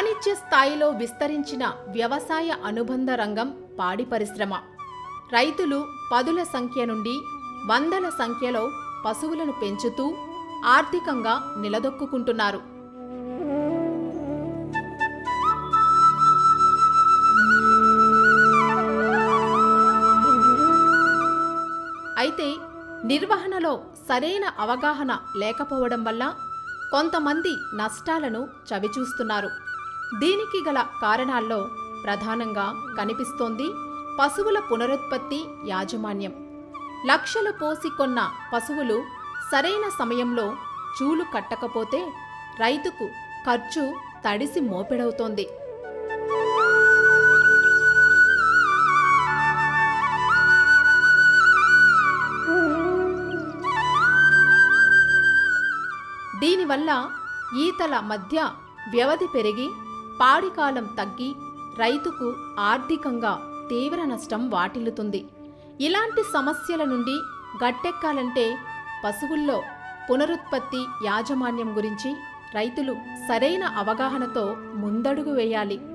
వాణిజ్య స్థాయిలో విస్తరించిన వ్యవసాయ అనుబంధ రంగం పాడి పరిశ్రమ రైతులు పదుల సంఖ్య నుండి వందల సంఖ్యలో పశువులను పెంచుతూ ఆర్థికంగా నిలదొక్కుంటున్నారు అయితే నిర్వహణలో సరైన అవగాహన లేకపోవడం వల్ల కొంతమంది నష్టాలను చవిచూస్తున్నారు దీనికి గల కారణాల్లో ప్రధానంగా కనిపిస్తోంది పశువుల పునరుత్పత్తి యాజమాన్యం లక్షలు పోసి కొన్న పశువులు సరైన సమయంలో చూలు కట్టకపోతే రైతుకు ఖర్చు తడిసి మోపెడవుతోంది దీనివల్ల ఈతల మధ్య వ్యవధి పెరిగి పాడికాలం తగ్గి రైతుకు ఆర్థికంగా తీవ్ర నష్టం వాటిల్లుతుంది ఇలాంటి సమస్యల నుండి గట్టెక్కాలంటే పశువుల్లో పునరుత్పత్తి యాజమాన్యం గురించి రైతులు సరైన అవగాహనతో ముందడుగు వేయాలి